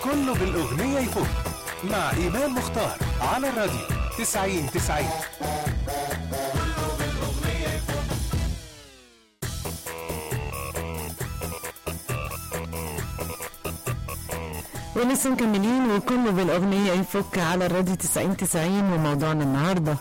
كله بالأغنية يفوت مع إيمان مختار على الراديو 90 90 ولسه مكملين وكله بالأغنية يفك على الراديو 90 90 وموضوعنا النهاردة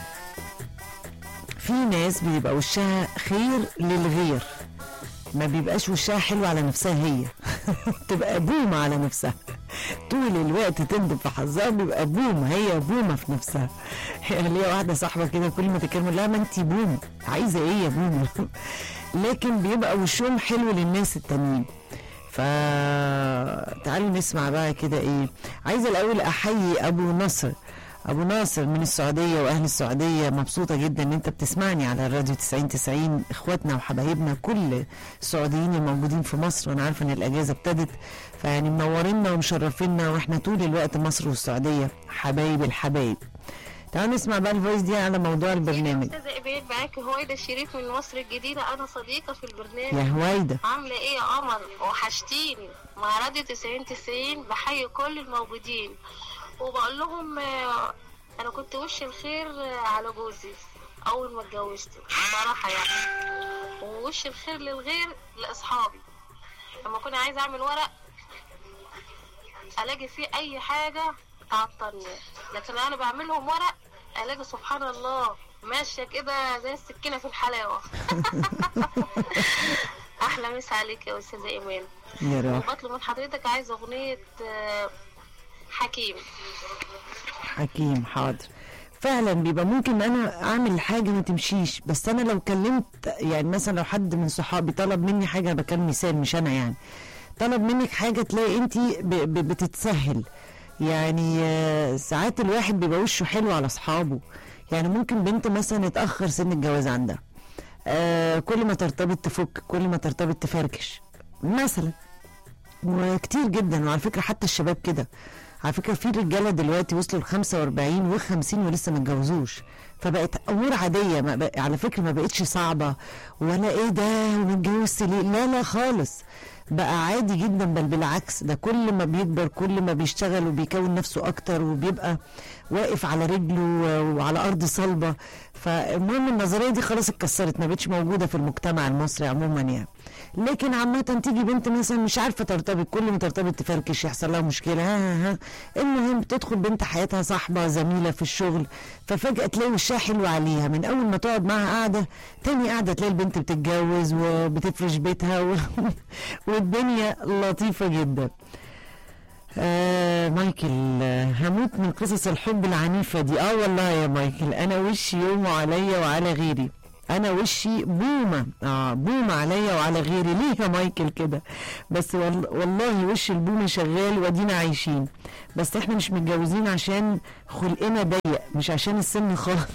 في ناس بيبقى وشها خير للغير ما بيبقاش وشها حلو على نفسها هي تبقى بومة على نفسها طول الوقت تندب في حظها بيبقى بومة هي بومة في نفسها يعني ليا واحدة صاحبة كده كل ما تكلم لا ما انتي بومة عايزة ايه يا بومة لكن بيبقى وشهم حلو للناس التانيين فتعالوا نسمع بقى كده ايه عايزه الاول احيي ابو نصر ابو ناصر من السعوديه واهل السعوديه مبسوطه جدا ان انت بتسمعني على الراديو 90 90 اخواتنا وحبايبنا كل السعوديين الموجودين في مصر وانا عارفه ان الاجازه ابتدت فيعني منورينا ومشرفينا واحنا طول الوقت مصر والسعوديه حبايب الحبايب تعالوا نسمع بقى الفويس دي على موضوع البرنامج استاذة ايمان معاكي هويدا الشريف من مصر الجديدة أنا صديقة في البرنامج يا هويدا عاملة إيه يا قمر وحشتيني مع راديو 90 90 بحيي كل الموجودين وبقول لهم آه، أنا كنت وش الخير آه، على جوزي أول ما اتجوزت بصراحة يعني ووش الخير للغير لأصحابي لما كنت عايزة أعمل ورق ألاقي فيه أي حاجة تعطلني لكن أنا بعمل لهم ورق ألاقي سبحان الله ماشية كده زي السكينة في الحلاوة أحلى مسا عليك يا أستاذة إيمان يا روح وبطلب من حضرتك عايزة أغنية آه، حكيم حكيم حاضر فعلا بيبقى ممكن انا اعمل حاجه ما تمشيش بس انا لو كلمت يعني مثلا لو حد من صحابي طلب مني حاجه أنا بكلم مثال مش انا يعني طلب منك حاجه تلاقي انت بتتسهل يعني آه، ساعات الواحد بيبقى وشه حلو على اصحابه يعني ممكن بنت مثلا اتاخر سن الجواز عندها آه كل ما ترتبط تفك كل ما ترتبط تفركش مثلا وكتير جدا وعلى فكره حتى الشباب كده على فكره في رجاله دلوقتي وصلوا ل 45 و50 ولسه ما اتجوزوش فبقت امور عاديه ما بق... على فكره ما بقتش صعبه ولا ايه ده وما اتجوزت ليه لا لا خالص بقى عادي جدا بل بالعكس ده كل ما بيكبر كل ما بيشتغل وبيكون نفسه اكتر وبيبقى واقف على رجله و- وعلى ارض صلبه فالمهم النظريه دي خلاص اتكسرت ما بقتش موجوده في المجتمع المصري عموما يعني لكن عامة تيجي بنت مثلا مش عارفة ترتبط كل ما ترتبط تفركش يحصل لها مشكلة ها ها ها المهم تدخل بنت حياتها صاحبة زميلة في الشغل ففجأة تلاقي وشها حلو عليها من أول ما تقعد معاها قاعدة تاني قاعدة تلاقي البنت بتتجوز وبتفرش بيتها و... والدنيا لطيفة جدا آه مايكل آه هموت من قصص الحب العنيفة دي اه والله يا مايكل انا وشي يوم عليا وعلى غيري انا وشي بومة اه بومة عليا وعلى غيري ليه يا مايكل كده بس وال- والله وش البومة شغال ودينا عايشين بس احنا مش متجوزين عشان خلقنا ضيق مش عشان السن خالص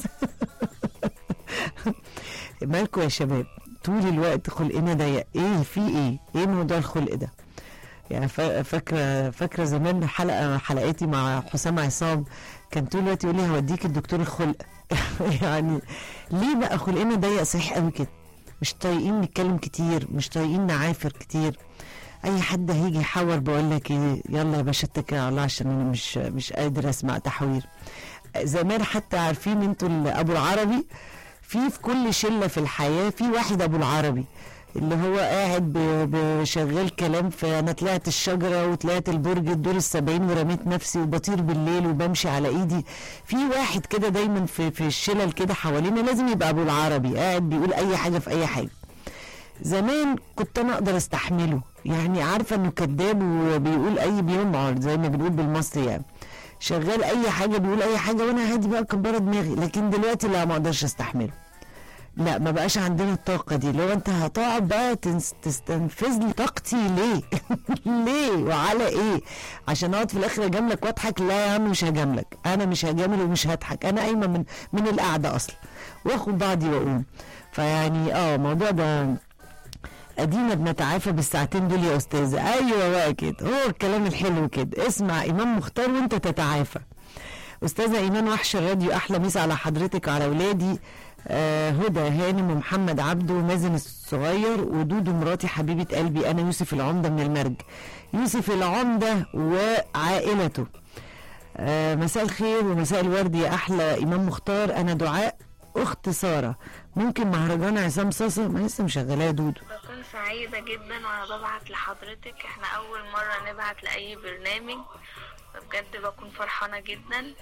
مالكوا يا شباب طول الوقت خلقنا ضيق ايه في ايه ايه موضوع الخلق ده يعني فا- فاكره فاكره زمان حلقه حلقاتي مع حسام عصام كان طول الوقت يقول لي هوديك الدكتور الخلق يعني ليه بقى خلقنا ضيق صحيح قوي كده مش طايقين نتكلم كتير مش طايقين نعافر كتير اي حد هيجي يحور بقول لك ايه يلا يا باشا اتكل على الله عشان انا مش مش قادر اسمع تحوير زمان حتى عارفين انتوا ال- ابو العربي في في كل شله في الحياه في واحد ابو العربي اللي هو قاعد ب- بشغال كلام في انا طلعت الشجره وطلعت البرج الدور السبعين ورميت نفسي وبطير بالليل وبمشي على ايدي في واحد كده دايما في في الشلل كده حوالينا لازم يبقى ابو العربي قاعد بيقول اي حاجه في اي حاجه زمان كنت انا اقدر استحمله يعني عارفه انه كذاب وبيقول اي بيمعر زي ما بنقول بالمصري يعني شغال اي حاجه بيقول اي حاجه وانا عادي بقى كبره دماغي لكن دلوقتي لا ما اقدرش استحمله لا ما بقاش عندنا الطاقة دي لو انت هتقعد بقى تنس- تستنفذ لي طاقتي ليه؟ ليه؟ وعلى ايه؟ عشان اقعد في الاخر اجاملك واضحك لا يا عم مش هجاملك انا مش هجامل ومش هضحك انا قايمة من من القعدة اصلا واخد بعضي واقوم فيعني اه الموضوع ده ادينا بنتعافى بالساعتين دول يا استاذه ايوه بقى كده هو الكلام الحلو كده اسمع امام مختار وانت تتعافى استاذه ايمان وحش الراديو احلى مسا على حضرتك وعلى اولادي آه هدى هانم ومحمد عبده ومازن الصغير ودودو مراتي حبيبه قلبي انا يوسف العمده من المرج يوسف العمده وعائلته آه مساء الخير ومساء الورد يا احلى امام مختار انا دعاء اخت ساره ممكن مهرجان عصام صاصه ما لسه مشغلاه دودو بكون سعيدة جدا وانا ببعت لحضرتك احنا اول مرة نبعت لأي برنامج بجد بكون فرحانة جدا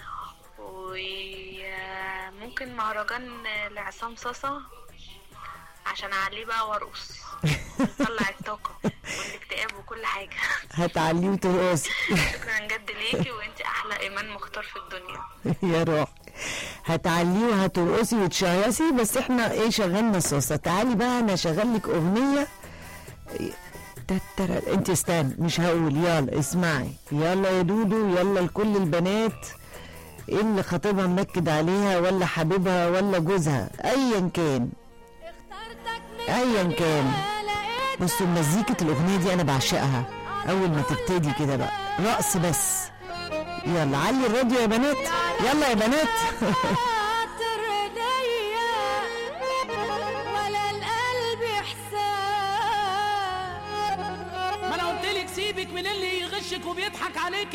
وممكن مهرجان لعصام صاصة عشان اعليه بقى وارقص نطلع الطاقة والاكتئاب وكل حاجة هتعليه وترقصي شكرا جد ليكي وانت احلى ايمان مختار في الدنيا يا روح هتعليه وهترقصي وتشيصي بس احنا ايه شغلنا الصوصه تعالي بقى انا اشغل لك اغنيه تتر... انت استنى مش هقول يلا اسمعي يلا يا دودو يلا لكل البنات اللي خطيبها منكد عليها ولا حبيبها ولا جوزها ايا كان ايا كان بصوا مزيكة الاغنية دي انا بعشقها اول ما تبتدي كده بقى رقص بس يلا علي الراديو يا بنات يلا يا بنات خاطر ليا ولا القلب حساب ما انا قلت لك سيبك من اللي يغشك وبيضحك عليك